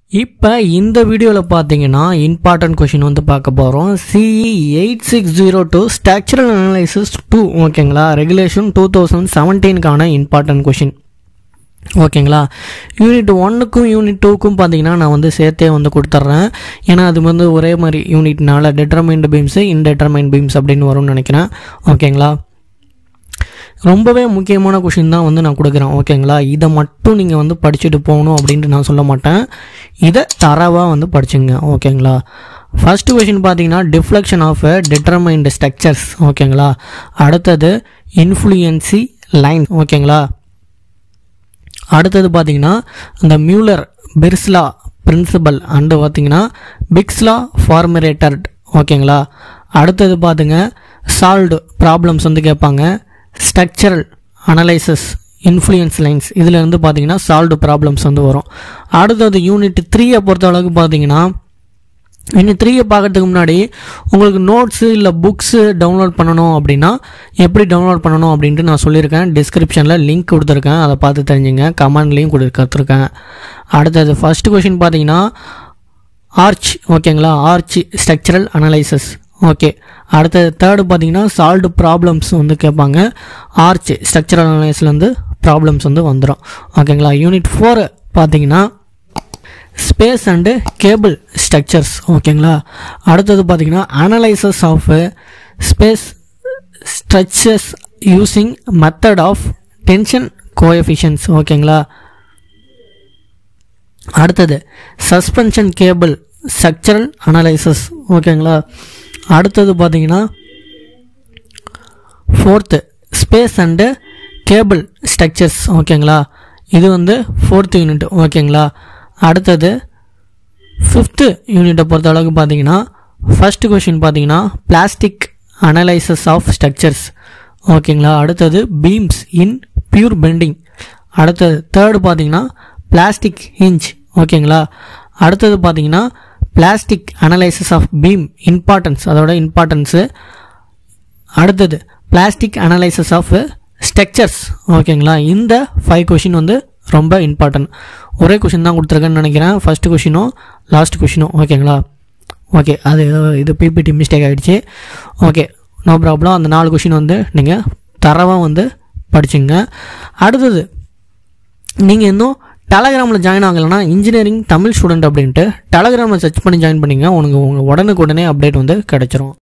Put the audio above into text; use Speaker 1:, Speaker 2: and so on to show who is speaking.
Speaker 1: இப்போ இந்த வீடியோவில் பார்த்தீங்கன்னா இம்பார்ட்டன்ட் கொஷின் வந்து பார்க்க போகிறோம் CE eight six zero two structural analysis two ஓகேங்களா ரெகுலேஷன் டூ தௌசண்ட் செவன்டீனுக்கான இம்பார்ட்டன்ட் கொஷின் ஓகேங்களா யூனிட் ஒன்னுக்கும் யூனிட் டூக்கும் பார்த்தீங்கன்னா நான் வந்து சேர்த்தே வந்து கொடுத்துட்றேன் ஏன்னா அது வந்து ஒரே மாதிரி யூனிட்னால டெட்டர்மைண்ட் பீம்ஸு இன்டெட்டர்மைண்ட் பீம்ஸ் அப்படின்னு வரும்னு நினைக்கிறேன் ஓகேங்களா ரொம்பவே முக்கியமான கொஷின் தான் வந்து நான் கொடுக்குறேன் ஓகேங்களா இதை மட்டும் நீங்கள் வந்து படிச்சுட்டு போகணும் அப்படின்ட்டு நான் சொல்ல மாட்டேன் இதை தரவாக வந்து படிச்சுங்க ஓகேங்களா ஃபர்ஸ்ட் கொஷின் பார்த்தீங்கன்னா டிஃப்ளெக்ஷன் ஆஃப் டிட்டர்மைண்ட் ஸ்ட்ரக்சர்ஸ் ஓகேங்களா அடுத்தது இன்ஃப்ளூயன்சி லைன் ஓகேங்களா அடுத்தது பார்த்தீங்கன்னா அந்த மியூலர் பிர்ஸ்லா பிரின்சிபல் அண்டு பார்த்தீங்கன்னா பிக்ஸ்லா ஃபார்முலேட்டட் ஓகேங்களா அடுத்தது பார்த்துங்க சால்வ்டு ப்ராப்ளம்ஸ் வந்து கேட்பாங்க ஸ்ட்ரக்சரல் அனலைசஸ் இன்ஃப்ளூயன்ஸ் லைன்ஸ் இதில் இருந்து பார்த்தீங்கன்னா சால்வ்டு ப்ராப்ளம்ஸ் வந்து வரும் அடுத்தது யூனிட் த்ரீயை பொறுத்த அளவுக்கு பார்த்தீங்கன்னா யூனிட் த்ரீயை பார்க்கறதுக்கு முன்னாடி உங்களுக்கு நோட்ஸு இல்லை புக்ஸு டவுன்லோட் பண்ணணும் அப்படின்னா எப்படி டவுன்லோட் பண்ணணும் அப்படின்ட்டு நான் சொல்லியிருக்கேன் டிஸ்கிரிப்ஷனில் லிங்க் கொடுத்துருக்கேன் அதை பார்த்து தெரிஞ்சுங்க கமெண்ட்லேயும் கொடுத்துருக்கேன் அடுத்தது ஃபர்ஸ்ட் கொஷின் பார்த்தீங்கன்னா ஆர்ச் ஓகேங்களா ஆர்ச் ஸ்ட்ரக்சரல் அனலைசஸ் ஓகே அடுத்தது தேர்டு பார்த்தீங்கன்னா சால்வ்டு ப்ராப்ளம்ஸ் வந்து கேட்பாங்க ஆர்ச் ஸ்ட்ரக்சரல் அனலைஸ்லேருந்து ப்ராப்ளம்ஸ் வந்து வந்துடும் ஓகேங்களா யூனிட் ஃபோர் பார்த்தீங்கன்னா ஸ்பேஸ் அண்டு கேபிள் ஸ்ட்ரக்சர்ஸ் ஓகேங்களா அடுத்தது பார்த்தீங்கன்னா analysis of space structures using method of tension coefficients ஓகேங்களா அடுத்தது சஸ்பென்ஷன் கேபிள் ஸ்ட்ரக்சரல் அனலைசஸ் ஓகேங்களா அடுத்தது பார்த்தீங்கன்னா fourth space and cable structures ஓகேங்களா இது வந்து ஃபோர்த் யூனிட் ஓகேங்களா அடுத்தது ஃபிஃப்த்து யூனிட்டை பொறுத்த அளவுக்கு பார்த்தீங்கன்னா ஃபர்ஸ்ட் கொஷின் பார்த்தீங்கன்னா பிளாஸ்டிக் அனலைசஸ் ஆஃப் ஸ்ட்ரக்சர்ஸ் ஓகேங்களா அடுத்தது பீம்ஸ் இன் பியூர் பெண்டிங் அடுத்தது தேர்டு பார்த்தீங்கன்னா பிளாஸ்டிக் ஹிஞ்ச் ஓகேங்களா அடுத்தது பார்த்தீங்கன்னா plastic analysis of beam importance அதோட இம்பார்ட்டன்ஸு அடுத்தது பிளாஸ்டிக் அனலைசஸ் ஆஃப் ஸ்ட்ரக்சர்ஸ் ஓகேங்களா இந்த ஃபைவ் கொஷின் வந்து ரொம்ப இம்பார்ட்டன்ட் ஒரே கொஷின் தான் கொடுத்துருக்கேன்னு நினைக்கிறேன் ஃபர்ஸ்ட் கொஷினும் லாஸ்ட் கொஷினும் ஓகேங்களா ஓகே அது இது பிபிடி மிஸ்டேக் ஆகிடுச்சு ஓகே நோ ப்ராப்ளம் அந்த நாலு கொஷின் வந்து நீங்கள் தரவாக வந்து படிச்சுங்க அடுத்தது நீங்கள் இன்னும் டெலகிராமில் ஜாயின் ஆகலைன்னா இன்ஜினியரிங் தமிழ் ஸ்டூடெண்ட் அப்படின்ட்டு டெலகிராமில் சர்ச் பண்ணி ஜாயின் பண்ணிங்க உனக்கு உங்கள் உடனுக்குடனே அப்டேட் வந்து கிடச்சிரும்